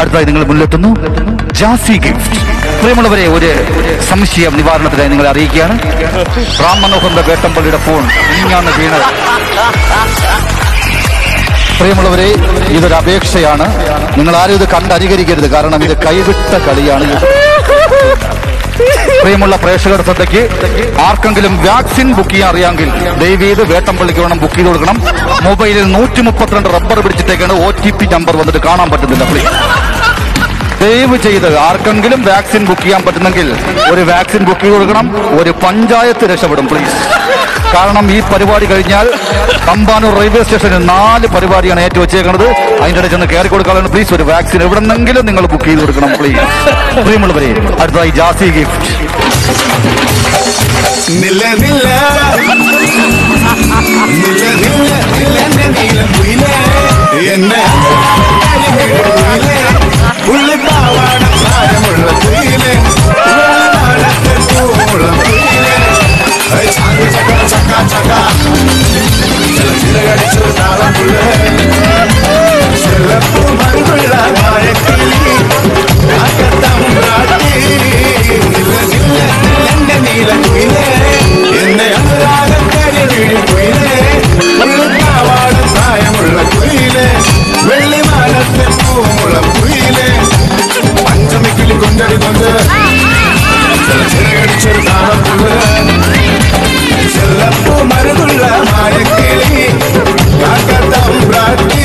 അടുത്തതായി നിങ്ങൾ മുന്നിലെത്തുന്നു ജാസി ഗിഫ്റ്റ് പ്രിയമുള്ളവരെ ഒരു സംശയം നിവാരണത്തിനായി നിങ്ങളെ അറിയിക്കുകയാണ് റാം മനോഹറിന്റെ വേട്ടമ്പള്ളിയുടെ ഫോൺ ഇങ്ങാണ് വീണത് പ്രിയമുള്ളവരെ ഇതൊരു അപേക്ഷയാണ് നിങ്ങൾ ആരും ഇത് കണ്ട് അനുകരിക്കരുത് കാരണം ഇത് കൈവിട്ട കളിയാണ് ഇത് പ്രിയമുള്ള പ്രേക്ഷകരുടെ ശ്രദ്ധയ്ക്ക് ആർക്കെങ്കിലും വാക്സിൻ ബുക്ക് ചെയ്യാൻ അറിയാമെങ്കിൽ ദയവീത് വേട്ടമ്പള്ളിക്ക് വേണം ബുക്ക് ചെയ്ത് കൊടുക്കണം മൊബൈലിൽ നൂറ്റി മുപ്പത്തിരണ്ട് റബ്ബർ പിടിച്ചിട്ടേക്കാണ് ഒ ടി പി നമ്പർ വന്നിട്ട് കാണാൻ പറ്റുന്നില്ല പ്ലീസ് ദയവ് ചെയ്ത് ആർക്കെങ്കിലും വാക്സിൻ ബുക്ക് ചെയ്യാൻ പറ്റുന്നെങ്കിൽ ഒരു വാക്സിൻ ബുക്ക് ചെയ്ത് കൊടുക്കണം ഒരു പഞ്ചായത്ത് രക്ഷപ്പെടും പ്ലീസ് കാരണം ഈ പരിപാടി കഴിഞ്ഞാൽ തമ്പാനൂർ റെയിൽവേ സ്റ്റേഷനിൽ നാല് പരിപാടിയാണ് ഏറ്റു വെച്ചേക്കുന്നത് അതിൻ്റെ ഇടയിൽ ചെന്ന് കയറി കൊടുക്കാനാണ് പ്ലീസ് ഒരു വാക്സിൻ എവിടെന്നെങ്കിലും നിങ്ങൾ ബുക്ക് ചെയ്ത് കൊടുക്കണം പ്ലീസ് പ്രിയമുള്ളവരെ അടുത്തതായി ജാസി ഗിഫ്റ്റ് നില്ല നില്ല നില്ല നില്ല നില്ല നീല കുയിലേ എന്നെ കുയിലേ പുള്ളിപ്പാവാട പ്രായമുള്ള കുയിലേ നാളത്തെ പൂമുളം കുയിലേ ഐ ചാക്ക് ചക്ക ചക്ക ചക്ക ചില ചിറകടിച്ചു താളം പുള്ളേ ചെല്ലപ്പൂ മറുകുള്ള മായക്കിളി കാക്കത്തം കാട്ടി നില്ല നില്ല എന്റെ നീല കുയിലേ എന്നെ അനുരാഗം കരിവിഴി കുയിലേ വെള്ളിപ്പാവാട പ്രായമുള്ള കുയിലേ വെള്ളിമാനത്തെ പൂമുളം കുയിലേ പഞ്ചമിക്കിളി കൊഞ്ചടി കൊഞ്ച് ചില ചിറകടിച്ചൊരു താളപ്പുള്ള് ചെല്ലപ്പൂ മരുതുള്ള മായക്കിളി കാക്കത്തം പ്രാട്ടി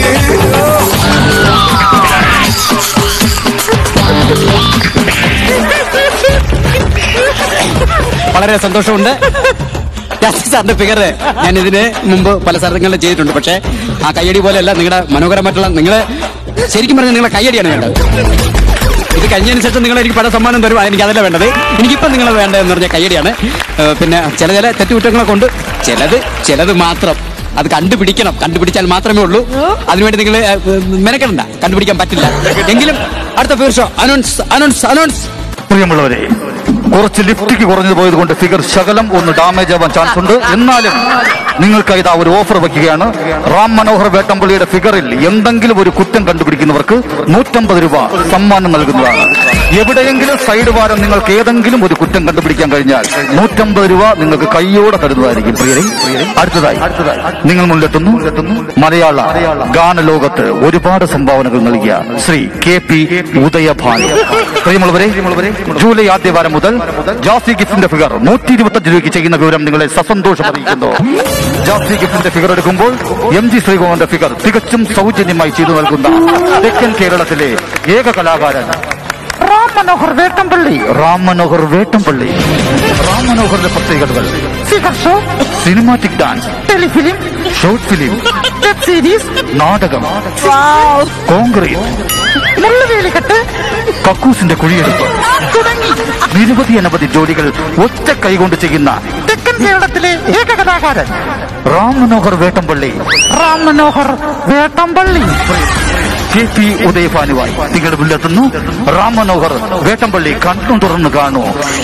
വളരെ സന്തോഷമുണ്ട് ജാസ്തി സാറിന്റെ ഫിഗർ ഞാൻ ഇതിന് മുമ്പ് പല സ്ഥലങ്ങളിലും ചെയ്തിട്ടുണ്ട് പക്ഷേ ആ കയ്യടി പോലെയല്ല നിങ്ങളുടെ മനോഹരമായിട്ടുള്ള നിങ്ങളെ ശരിക്കും പറഞ്ഞാൽ നിങ്ങളെ കയ്യടിയാണ് വേണ്ടത് ഇത് കഴിഞ്ഞതിന് ശേഷം നിങ്ങൾ എനിക്ക് പല സമ്മാനം തരും എനിക്ക് അതല്ല വേണ്ടത് എനിക്കിപ്പം നിങ്ങൾ വേണ്ടതെന്ന് പറഞ്ഞ കയ്യടിയാണ് ഏഹ് പിന്നെ ചില ചില തെറ്റുകുറ്റങ്ങളെ കൊണ്ട് ചിലത് ചിലത് മാത്രം അത് കണ്ടുപിടിക്കണം കണ്ടുപിടിച്ചാൽ മാത്രമേ ഉള്ളൂ അതിനുവേണ്ടി നിങ്ങൾ മെനക്കെടണ്ട കണ്ടുപിടിക്കാൻ പറ്റില്ല എങ്കിലും അടുത്ത figure show announce announce announce പ്രിയമുള്ളവരെ കുറച്ച് ലിഫ്റ്റിക്ക് കുറഞ്ഞു പോയത് കൊണ്ട് ഫിഗർ ശകലം ഒന്ന് ഡാമേജ് ആവാൻ ചാൻസ് ഉണ്ട് എന്നാലും നിങ്ങൾക്ക് ഇതാ ഒരു ഓഫർ വയ്ക്കുകയാണ് റാം മനോഹർ വേട്ടമ്പള്ളിയുടെ ഫിഗറിൽ എന്തെങ്കിലും ഒരു കുറ്റം കണ്ടുപിടിക്കുന്നവർക്ക് നൂറ്റമ്പത് രൂപ സമ്മാനം നൽകുന്നതാണ് എവിടെയെങ്കിലും സൈഡ് വാരം നിങ്ങൾക്ക് ഏതെങ്കിലും ഒരു കുറ്റം കണ്ടുപിടിക്കാൻ കഴിഞ്ഞാൽ നൂറ്റമ്പത് രൂപ നിങ്ങൾക്ക് കയ്യോടെ തരുന്നതായിരിക്കും പ്രിയരെ അടുത്തതായി അടുത്തതായി നിങ്ങൾ മുന്നിലെത്തുന്നു മലയാള ഗാനലോകത്ത് ഒരുപാട് സംഭാവനകൾ നൽകിയ ശ്രീ കെ പി ഉദയഭാനു പ്രിയമുള്ളവരെ ജൂലൈ ആദ്യ വാരം മുതൽ ജാസി ഗിഫ്റ്റിന്റെ ഫിഗർ നൂറ്റി ഇരുപത്തഞ്ച് രൂപയ്ക്ക് ചെയ്യുന്ന വിവരം നിങ്ങളെ സസന്തോഷം അറിയിക്കുന്നു ജാസി ഗിഫ്റ്റിന്റെ ഫിഗർ എടുക്കുമ്പോൾ എം ജി ശ്രീകുമാറിന്റെ ഫിഗർ തികച്ചും സൗജന്യമായി ചെയ്തു നൽകുന്ന തെക്കൻ കേരളത്തിലെ ഏക കലാകാരൻ റാം മനോഹർ വേട്ടമ്പള്ളി റാം മനോഹർ വേട്ടമ്പള്ളി റാം മനോഹറിന്റെ പ്രത്യേകതകൾ figure show cinematic dance telefilm short film web series നാടകം കോൺക്രീറ്റ് മുള്ളുവേലിക്കെട്ട് കക്കൂസിന്റെ കുഴിയെടുപ്പ് തുടങ്ങി നിരവധി അനവധി ജോലികൾ ഒറ്റ കൈകൊണ്ട് ചെയ്യുന്ന തെക്കൻ കേരളത്തിലെ ഏക കലാകാരൻ റാം മനോഹർ വേട്ടമ്പള്ളി റാം മനോഹർ വേട്ടമ്പള്ളി കെ പി ഉദയഭാനുവായി നിങ്ങളുടെ മുന്നിലെത്തുന്നു റാം മനോഹർ വേട്ടമ്പള്ളി കണ്ണും തുറന്നു കാണൂ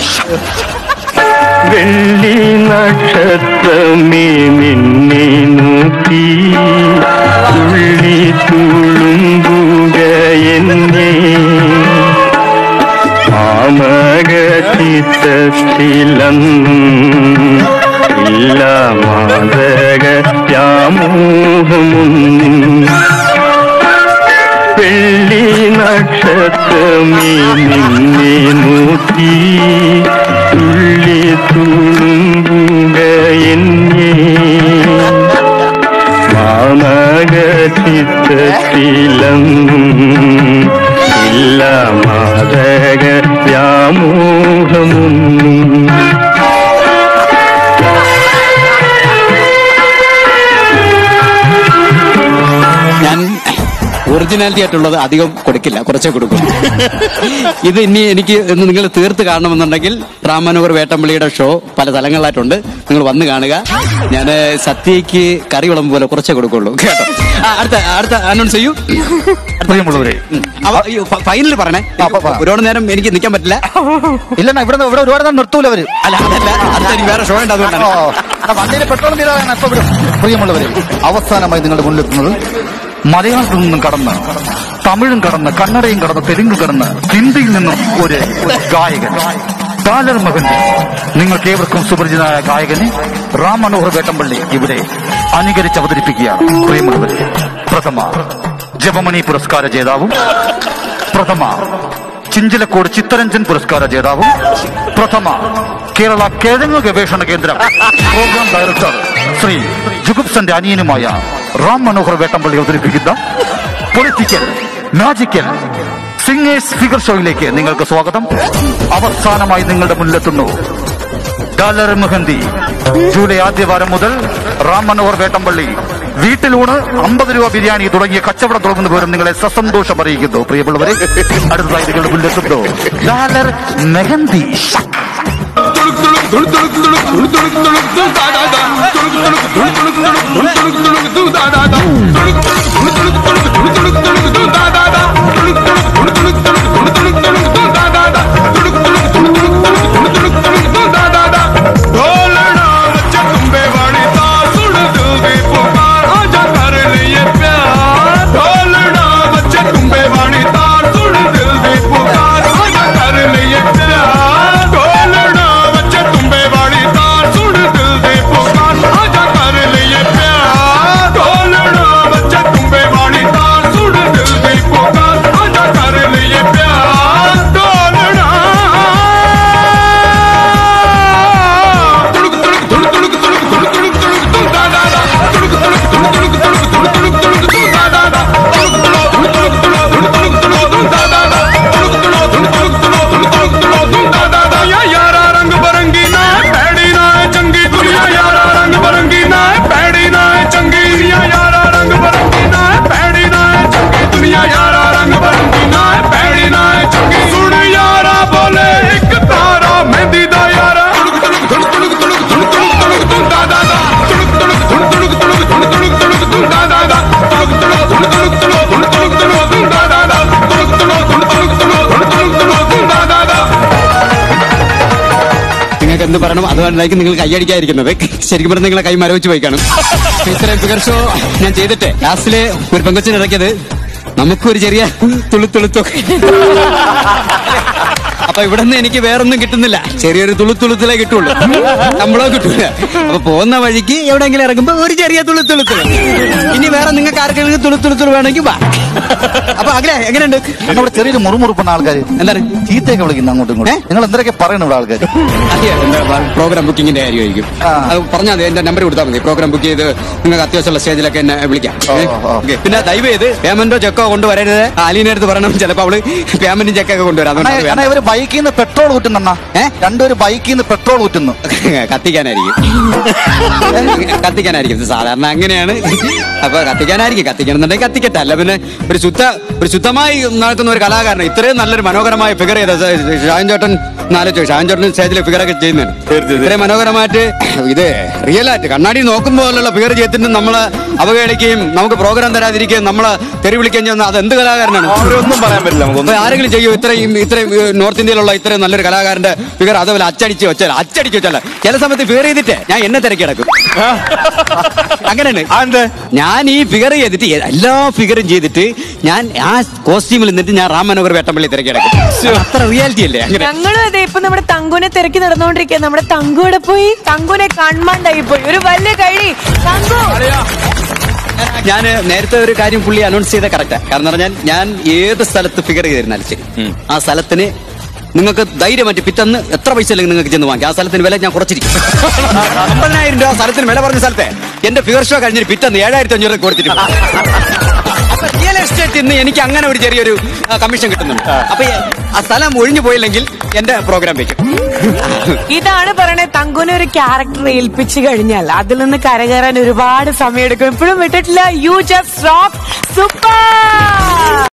വെള്ളി നക്ഷത്രമേ നിന്നെ നോക്കി തുള്ളി തുളുമ്പുക എന്നെ ആമകത്തിത്തത്തിലന്നും ഇല്ല മാതക വ്യാമോഹമൊന്നും വെള്ളി നക്ഷത്രമേ നിന്നെ നോക്കി തുള്ളി തുളുമ്പുക എന്നെ മാമകത്തിത്തത്തിലന്നും ഇല്ല മാതക വ്യാമോഹമൊന്നും ഞാൻ ഒറിജിനാലിറ്റി ആയിട്ടുള്ളത് അധികം കൊടുക്കില്ല കുറച്ചേ കൊടുക്കും ഇത് ഇനി എനിക്ക് ഇന്ന് നിങ്ങൾ തീർത്ത് കാണണമെന്നുണ്ടെങ്കിൽ റാമനോഹർ വേട്ടമ്പള്ളിയുടെ ഷോ പല സ്ഥലങ്ങളിലായിട്ടുണ്ട് നിങ്ങൾ വന്ന് കാണുക ഞാൻ സത്യയ്ക്ക് കറി വിളം പോലെ കുറച്ചേ കൊടുക്കുള്ളൂ കേട്ടോ ആ, അടുത്ത അടുത്ത അനൗൺസ് ചെയ്യൂ പ്രിയമുള്ളവരെ ഫൈനൽ പറഞ്ഞേ ആ, പ- പ- ഒരുപാട് നേരം എനിക്ക് നിൽക്കാൻ പറ്റില്ല ഇല്ല ഇവിടെ ഇവിടെ ഒരുപാട് നേരം നിർത്തൂല അവര് അല്ല അതല്ല അടുത്ത എനിക്ക് വേറെ ഷോ ഉണ്ട് അതുകൊണ്ടാണ് വണ്ടിയിൽ പെട്രോൾ തീരാൻ പ്രിയമുള്ളവരെ അവസാനമായി നിങ്ങളുടെ മുന്നിലെത്തുന്നത് മലയാളത്തിൽ നിന്നും കടന്ന് തമിഴും കടന്ന് കന്നഡയും കടന്ന് തെലുങ്ക് കടന്ന് ഹിന്ദിയിൽ നിന്നും ഒരു ഗായകൻ ഡാലർ മഹന്തി നിങ്ങൾക്ക് ഏവർക്കും സുപരിചിതനായ ഗായകനെ റാം മനോഹർ വേട്ടമ്പള്ളി ഇവിടെ അനുകരിച്ച് അവതരിപ്പിക്കുകയാണ് പ്രിയമുള്ളവരെ പ്രഥമ ജപമണി പുരസ്കാര ജേതാവും പ്രഥമ ചിഞ്ചിലക്കോട് ചിത്തരഞ്ജൻ പുരസ്കാര ജേതാവും പ്രഥമ കേരള കിഴങ്ങ് ഗവേഷണ കേന്ദ്രം പ്രോഗ്രാം ഡയറക്ടർ ശ്രീ ജുഗുപ്സന്റെ അനിയനുമായ റാം മനോഹർ വേട്ടമ്പള്ളി അവതരിപ്പിക്കുന്ന പൊളിറ്റിക്കൽ മാജിക്കൽ സിംഗേഴ്സ് ഫിഗർ ഷോയിലേക്ക് നിങ്ങൾക്ക് സ്വാഗതം അവസാനമായി നിങ്ങളുടെ മുന്നിലെത്തുന്നു ഡാലർ മെഹന്തി ജൂലൈ ആദ്യവാരം മുതൽ റാം മനോഹർ വേട്ടമ്പള്ളി വീട്ടിലൂണ് അമ്പത് രൂപ ബിരിയാണി തുടങ്ങിയ കച്ചവടം തുടങ്ങുന്ന വിവരം നിങ്ങളെ സസന്തോഷം അറിയിക്കുന്നു പ്രിയമുള്ളവരെ അടുത്തതായി നിങ്ങളുടെ മുന്നിലെത്തുന്നു ഡാലർ മെഹന്തി ढोलना बच्चे तुम्बे वाली तार सुन दिल दी पुकार आजा कर लिए प्यार ढोलना बच्चे तुम्बे वाली तार सुन दिल दी पुकार आजा कर लिए प्यार ढोलना बच्चे तुम्बे वाली तार सुन दिल दी पुकार आजा कर लिए प्यार ढोलना बच्चे तुम्बे वाली तार सुन दिल दी पुकार आजा कर लिए प्यार ढोलना तुड़ुक तुड़ुक तुड़ुक तुड़ुक तुड़ुक तुड़ुक तुड़ुक तुड़ुक तुड़ुक दा दा दा तुड़ुक तुड़ुक तुड़ुक तुड़ुक तुड़ुक तुड़ुक तुड़ुक तुड़ुक तुड़ुक दा दा दा तुड़ुक तुड़ुक तुड़ुक तुड़ुक तुड़ुक तुड़ुक तुड़ुक तुड़ुक दा दा दा तुड़ुक तुड़ुक तुड़ुक तुड़ुक तुड़ुक तुड़ुक तुड़ुक तुड़ुक दा दा दा या यारा रंग बरंगी ना है पैड़ी ना है चंगी दुनिया यारा रंग बरंगी ना है पैड़ी ना है चंगी दुनिया यारा रंग बरंगी ना है पैड़ी ना है चंगी दुनिया यारा रंग बरंगी ना है पैड़ी ना है चंगी सुन यारा बोले एक तारा मेहंदी दा यारा तुड़ुक तुड़ुक तुड़ुक तुड़ुक तुड़ुक तुड़ुक तुड़ुक तुड़ुक तुड़ुक दा दा दा तुड़ुक तुड़ुक तुड़ुक तुड़ुक तुड़ुक तुड़ुक तुड़ुक तुड़ुक तुड़ुक दा दा दा तुड़ुक तुड़ुक तुड़ुक तुड़ुक तुड़ुक तुड़ुक तुड़ुक तुड़ुक तुड़ुक दा दा दा तुड़ुक तुड़ुक तुड़ुक तुड़ुक तुड़ुक तुड़ुक तुड़ुक तुड़ुक दा दा दा നിങ്ങൾക്ക് എന്ത് പറയണം അതുകൊണ്ടായിരിക്കും നിങ്ങൾ കൈയടിക്കാതിരിക്കുന്നത് ശരിക്കും പറഞ്ഞാൽ നിങ്ങളെ കൈ മരവിച്ച് പോയി കാണും ഇത്രയും ഫിഗർ ഷോ ഞാൻ ചെയ്തിട്ട് ലാസ്റ്റില് ഒരു പെങ്കൊച്ചിന് ഇറക്കിയത് നമുക്കൊരു ചെറിയ തുളി തുളുത്തൊക്കെ അപ്പൊ ഇവിടെ നിന്ന് എനിക്ക് വേറൊന്നും കിട്ടുന്നില്ല ചെറിയൊരു തുളുത്തുളുത്തിലേ കിട്ടുള്ളൂ നമ്മളോ കിട്ടൂല അപ്പൊ പോകുന്ന വഴിക്ക് എവിടെയെങ്കിലും ഇറങ്ങുമ്പോ ഒരു ചെറിയ തുളുത്തുളുത്തൽ ഇനി വേറെ നിങ്ങൾക്ക് ആർക്കെങ്കിലും തുളുത്തുളുത്തൽ വേണമെങ്കിൽ വാ അപ്പൊ അകലെ എങ്ങനെയുണ്ട് നമ്മുടെ ചെറിയൊരു മുറുമുറുപ്പുന്ന ആൾക്കാർ എന്താണ് ചീത്തയൊക്കെ വിളിക്കുന്ന അങ്ങോട്ടും ഇങ്ങോട്ടും നിങ്ങൾ എന്തൊക്കെ പറയണം ഇവിടെ ആൾക്കാർ അതെയോ എന്റെ പ്രോഗ്രാം ബുക്കിങ്ങിന്റെ കാര്യമായിരിക്കും ആ. അത് പറഞ്ഞാൽ മതി എന്റെ നമ്പർ കൊടുത്താൽ മതി പ്രോഗ്രാം ബുക്ക് ചെയ്ത് നിങ്ങൾക്ക് അത്യാവശ്യമുള്ള സ്റ്റേജിലൊക്കെ എന്നെ വിളിക്കാം ഓ, ഏ? ഓ. ഓക്കേ. പിന്നെ ദയവ് ചെയ്ത് പേയ്മെന്റോ ചെക്കോ കൊണ്ടുവരരുത് അലീനെ അടുത്ത് പറയണം ചിലപ്പോ അവള് പേയ്മെന്റും ചെക്കൊക്കെ കൊണ്ടുവരാം അതുകൊണ്ട് അത് അണ്ണാ വേണ്ട. ഇവര് ബൈക്കിൽ നിന്ന് പെട്രോൾ ഊറ്റുന്ന ഏ? രണ്ടുപേര് ബൈക്കിൽ നിന്ന് പെട്രോൾ ഊറ്റുന്നു കത്തിക്കാനായിരിക്കും കത്തിക്കാനായിരിക്കും ഇത് സാധാരണ അങ്ങനെയാണ് അപ്പൊ കത്തിക്കാനായിരിക്കും കത്തിക്കണമെന്നുണ്ടെങ്കിൽ കത്തിക്കട്ടെ അല്ല പിന്നെ ഒരു ശുദ്ധ ഒരു ശുദ്ധമായി നടക്കുന്ന ഒരു കലാകാരൻ ഇത്രയും നല്ലൊരു മനോഹരമായ ഫിഗർ ചെയ്ത ഷാൻ ചേട്ടൻ നാലോചിച്ചു ഷാൻ ചേട്ടൻ സ്റ്റേജിൽ ഫിഗറൊക്കെ ചെയ്യുന്നതാണ് ഇത്രയും മനോഹരമായിട്ട് ഇത് റിയൽ ആയിട്ട് കണ്ണാടി നോക്കുമ്പോലുള്ള ഫിഗർ ചെയ്തിട്ട് നമ്മളെ അവഹേളിക്കുകയും നമുക്ക് പ്രോഗ്രാം തരാതിരിക്കുകയും നമ്മളെ തെറി വിളിക്കുകയും ചെയ്യുന്ന അത് എന്ത് കലാകാരനാണ് അവരൊന്നും പറയാൻ പറ്റില്ല അപ്പൊ ആരെങ്കിലും ചെയ്യൂ ഇത്രയും ഇത്രയും ഏഹ്, നോർത്ത് ഇന്ത്യയിലുള്ള ഇത്രയും നല്ലൊരു കലാകാരന്റെ ഫിഗർ അതുപോലെ അച്ചടിച്ച് വെച്ചാൽ അച്ചടിച്ച് വെച്ചാൽ ചില സമയത്ത് ഫിഗർ ചെയ്തിട്ട് ഞാൻ എന്നെ തിരക്കി കിടക്കും അങ്ങനെയാണ് ഞാൻ ഈ ഫിഗർ ചെയ്തിട്ട് എല്ലാ ഫിഗറും ചെയ്തിട്ട് ഞാൻ ആ കോസ്റ്റ്യൂമിൽ നിന്നിട്ട് ഞാൻ റാം മനോഹർ വേട്ടമ്പള്ളി തിരക്കി കിടക്കും അത്ര റിയാലിറ്റി അല്ലേ അങ്ങനെ ഞങ്ങളും അതെ ഇപ്പൊ നമ്മുടെ തങ്കുനെ തിരക്കി നടന്നുകൊണ്ടിരിക്കുക നമ്മുടെ തങ്കു ഇവിടെ പോയി തങ്കുനെ കൺമാണ്ടായി പോയി ഒരു വലിയ കഴി തങ്കു ഞാൻ നേരത്തെ ഒരു കാര്യം പുള്ളി അനൗൺസ് ചെയ്ത കറക്റ്റാ കാരണം പറഞ്ഞാൽ ഞാൻ ഏത് സ്ഥലത്ത് ഫിഗർ ചെയ്തിരുന്നാലും ശരി ആ സ്ഥലത്തിന് നിങ്ങൾക്ക് ധൈര്യമായിട്ട് പിറ്റന്ന് എത്ര പൈസ അല്ലെങ്കിൽ നിങ്ങൾക്ക് ചെന്ന് വാങ്ങി ആ സ്ഥലത്തിന് വില ഞാൻ കുറച്ചിരിക്കും അമ്പതിനായിരം രൂപ സ്ഥലത്തിന് വില പറഞ്ഞ സ്ഥലത്തെ എന്റെ ഫിഗർ ഷോ കഴിഞ്ഞിട്ട് പിറ്റന്ന് ഏഴായിരത്തി അഞ്ഞൂറ് കൊടുത്തിട്ടുണ്ട് അപ്പൊ റിയൽ എസ്റ്റേറ്റ് ഇന്ന് എനിക്ക് അങ്ങനെ ഒരു ചെറിയൊരു ആ, കമ്മീഷൻ കിട്ടുന്നുണ്ട് അപ്പൊ ഈ- ആ സ്ഥലം ഒഴിഞ്ഞു പോയില്ലെങ്കിൽ എന്റെ പ്രോഗ്രാം വെക്കും ഇതാണ് പറയണേ തങ്കുനെ ഒരു ക്യാരക്ടർ ഏൽപ്പിച്ചു കഴിഞ്ഞാൽ അതിൽ നിന്ന് കരകയറാൻ ഒരുപാട് സമയം എടുക്കും ഇപ്പോഴും വിട്ടിട്ടില്ല യു ജസ്റ്റ് റോക്ക് സൂപ്പർ